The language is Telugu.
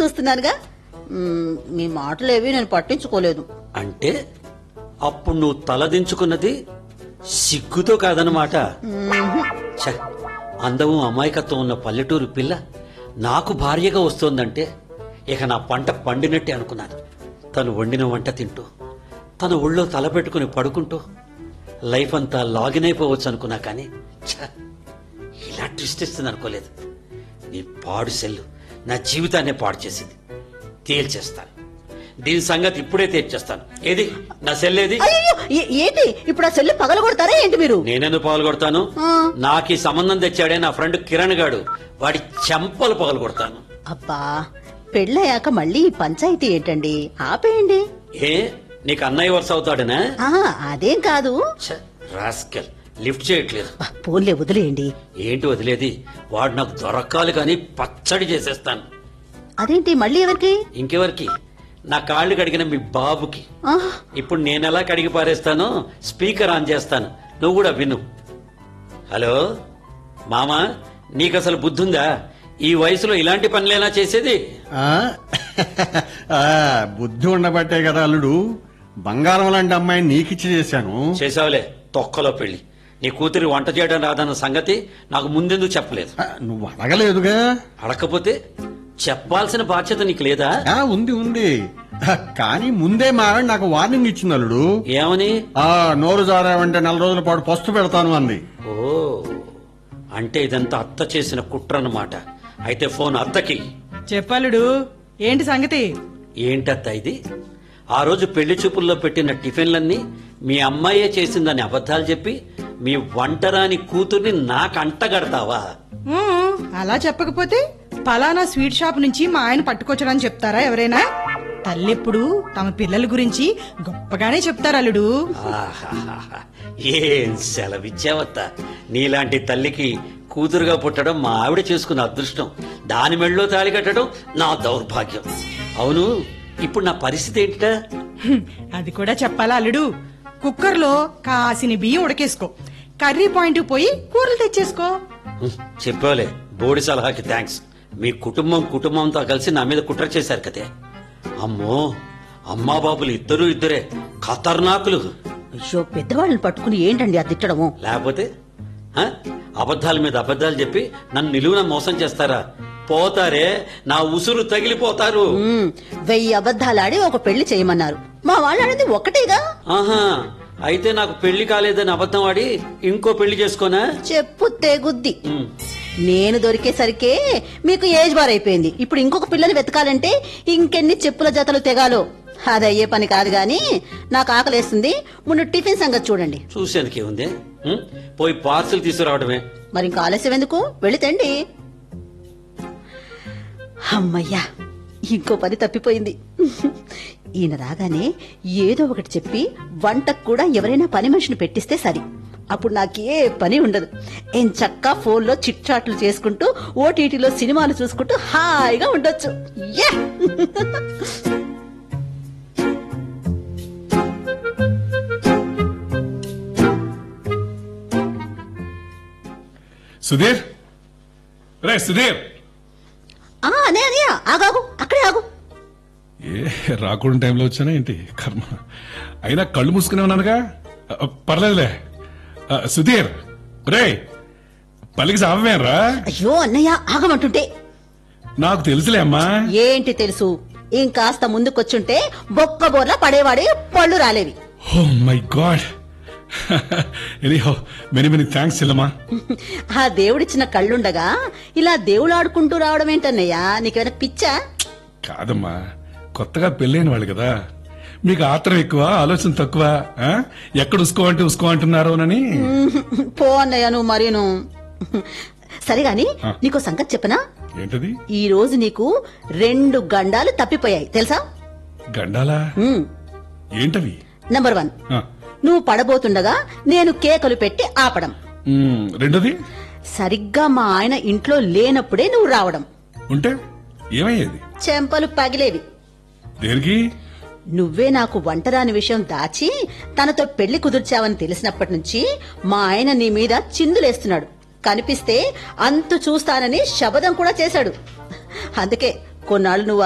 చూస్తున్నానుగా మ్మ్, మీ మాటలేవి నేను పట్టించుకోలేదు అంటే అప్పుడు నువ్వు తలదించుకున్నది సిగ్గుతో కాదనమాట ఛ, అందము అమాయకత్వం ఉన్న పల్లెటూరు పిల్ల నాకు భార్యగా వస్తోందంటే ఇక నా పంట పండినట్టే అనుకున్నాను తను వండిన వంట తింటూ తన ఒళ్ళో తల పెట్టుకుని పడుకుంటూ లైఫ్ అంతా లాగిన్ అయిపోవచ్చు అనుకున్నా కానీ ఛ, ఇలా ట్విస్ట్ ఇస్తుంది అనుకోలేదు నీ పాడు సెల్లు నా జీవితాన్నే పాడు చేసింది తేల్చేస్తాను దీని సంగతి ఇప్పుడే తేల్చేస్తాను ఏది నా సెల్ ఏది అయ్యో ఏ- ఏంటి ఇప్పుడు ఆ సెల్లు పగలగొడతారా ఏంటి మీరు నేనెందుకు పాల్గొడతాను ఆ. నాకు ఈ సంబంధం తెచ్చాడే నా ఫ్రెండ్ కిరణ్ గాడు వాడి చెంపలు పగలగొడతాను అబ్బా పెళ్ళయ్యాక మళ్ళీ ఈ పంచాయతీ ఏంటండి ఆపేయండి ఏ నీకు అన్నయ్య వరుస అవుతాడనా ఆ అదేం కాదు ఛ, రాస్కెల్ లిఫ్ట్ చేయట్లేదు అబ్బా, పోన్లే వదిలేయండి ఏంటి వదిలేది వాడు నాకు దొరకాలి కానీ పచ్చడి చేసేస్తాను అదేంటి మళ్ళీ ఎవరికి ఇంకెవరికి నా కాళ్ళు కడిగిన మీ బాబుకి ఆ, ఇప్పుడు నేను ఎలా కడిగి పారేస్తానో స్పీకర్ ఆన్ చేస్తాను నువ్వు కూడా విను హలో మామా నీకు అసలు బుద్ధుందా ఈ వయసులో ఇలాంటి పనులేనా చేసేది ఆ? ఆ, బుద్ధి ఉండబట్టే కదా అల్లుడు బంగారం లాంటి అమ్మాయిని నీకిచ్చి చేశాను చేసావులే తొక్కలో పెళ్లి నీ కూతురి వంట చేయడం రాదన్న సంగతి నాకు ముందెందుకు చెప్పలేదు ఆ, నువ్వు అడగలేదుగా అడగకపోతే చెప్పాల్సిన బాధ్యత నీకు లేదా ఆ, ఉంది ఉంది ఆ, కానీ ముందే మా ఆవిడ నాకు వార్నింగ్ ఇచ్చింది అల్లుడు ఏమని ఆ నోరు జారావంటే నెల రోజుల పాటు పస్తు పెడతాను అంది ఓ అంటే ఇదంతా అత్త చేసిన కుట్ర అన్నమాట అయితే ఫోన్ అత్తకి చెప్పలుడు ఏంటి సంగతి ఏంటత్త ఇది ఆ రోజు పెళ్లి చూపుల్లో పెట్టిన టిఫిన్లన్నీ మీ అమ్మాయే చేసిందని అబద్ధాలు చెప్పి మీ వంటరాని కూతుర్ని నాకు అంటగడతావా ఊ, అలా చెప్పకపోతే పలానా స్వీట్ షాప్ నుంచి మా ఆయన పట్టుకొచ్చడని చెప్తారా ఎవరైనా తల్లెప్పుడు తమ పిల్లల గురించి గొప్పగానే చెప్తారు అల్లుడు ఆహాహాహా. ఏం సెలవిచ్చావత్త నీలాంటి తల్లికి కూతురుగా పుట్టడం మా ఆవిడ చేసుకున్న అదృష్టం దాని మెళ్ళలో తాళి కట్టడం నా దౌర్భాగ్యం అవును ఇప్పుడు నా పరిస్థితి ఏంటిటా హ్మ్, అది కూడా చెప్పాలా అల్లుడు కుక్కర్లో కాసిన బియ్యం ఉడకేసుకో కర్రీ పాయింట్ పోయి కూరలు తెచ్చేసుకో హ్మ్, చెప్పావులే బోడి సలహాకి థ్యాంక్స్ మీ కుటుంబం కుటుంబంతో కలిసి నా మీద కుట్ర చేశారు కదే అమ్మో అమ్మా బాబులు ఇద్దరు ఇద్దరే ఖతర్నాకులు అయ్యో పెద్దవాళ్ళని పట్టుకుని ఏంటండి ఆ తిట్టడము లేకపోతే ఆ? అబద్ధాల మీద అబద్ధాలు చెప్పి నన్ను నిలువున మోసం చేస్తారా పోతారే నా ఉసురు తగిలిపోతారు మ్మ్, వెయ్యి అబద్ధాలాడి ఒక పెళ్లి చేయమన్నారు మా వాళ్ళు అనేది ఒకటేగా ఆహా అయితే నాకు పెళ్లి కాలేదని అబద్ధం ఆడి ఇంకో పెళ్లి చేసుకోనా చెప్పు తెగుద్ది ఉమ్, నేను దొరికేసరికే మీకు ఏజ్ బార్ అయిపోయింది ఇప్పుడు ఇంకొక పిల్లని వెతకాలంటే ఇంకెన్ని చెప్పుల జతలు తెగాలో అది అయ్యే పని కాదు గాని నాకు ఆకలేస్తుంది ముందు టిఫిన్ సంగతి చూడండి చూసేందుకే ఉంది ఉమ్, పోయి పార్సిల్ తీసుకురావడమే మరి ఇంకా ఆలస్యం ఎందుకు వెళితండి అమ్మయ్యా ఇంకో పని తప్పిపోయింది ఈయన రాగానే ఏదో ఒకటి చెప్పి వంటకు కూడా ఎవరైనా పని మనిషిని పెట్టిస్తే సరి అప్పుడు నాకే పని ఉండదు ఏం చక్కా ఫోన్లో చిట్చాట్లు చేసుకుంటూ ఓటీటీలో సినిమాలు చూసుకుంటూ హాయిగా ఉండొచ్చు యా సుధీర్ రే సుధీర్ ఆ, అనే అనయ్య ఆగాగు అక్కడే ఆగు ఏ రాకూడని టైంలో వచ్చానా ఏంటి కర్మ అయినా కళ్ళు మూసుకునే ఉన్నానుగా అ, పర్లేదులే అ, సుధీర్ రే పలికి సావమేరా అయ్యో అన్నయ్య ఆగమంటుంటే నాకు తెలుసులే అమ్మా ఏంటి తెలుసు ఇంకాస్త ముందుకొచ్చుంటే బొక్క బోర్లా పడేవాడే పళ్ళు రాలేవి oh my god anyhow many many thanks చెల్లమ్మా ఆ దేవుడిచ్చిన కళ్ళుండగా ఇలా దేవులాడుకుంటూ రావడం ఏంటన్నయ్యా నీకేమైనా పిచ్చా కాదమ్మా కొత్తగా పెళ్ళైన వాళ్ళు కదా మీకు ఆత్రం ఎక్కువ ఆలోచన తక్కువ ఆ? ఎక్కడ ఉసుకో అంటే ఉసుకో అంటున్నారోనని పో అన్నయ్య నువ్వు మరీను సరే గాని ఆ. నీకో సంగతి చెప్పనా ఏంటది ఈ రోజు నీకు రెండు గండాలు తప్పిపోయాయి తెలుసా గండాలా ఉమ్, ఏంటవి నంబర్ వన్ ఆ, నువ్వు పడబోతుండగా నేను కేకలు పెట్టి ఆపడం మ్, రెండోది సరిగ్గా మా ఆయన ఇంట్లో లేనప్పుడే నువ్వు రావడం ఉంటే ఏమయ్యేది చెంపలు పగిలేవి దేనికి నువ్వే నాకు వంటరాని విషయం దాచి తనతో పెళ్లి కుదుర్చావని తెలిసినప్పటి నుంచి మా ఆయన నీ మీద చిందులేస్తున్నాడు కనిపిస్తే అంతు చూస్తానని శబదం కూడా చేశాడు అందుకే కొన్నాళ్ళు నువ్వు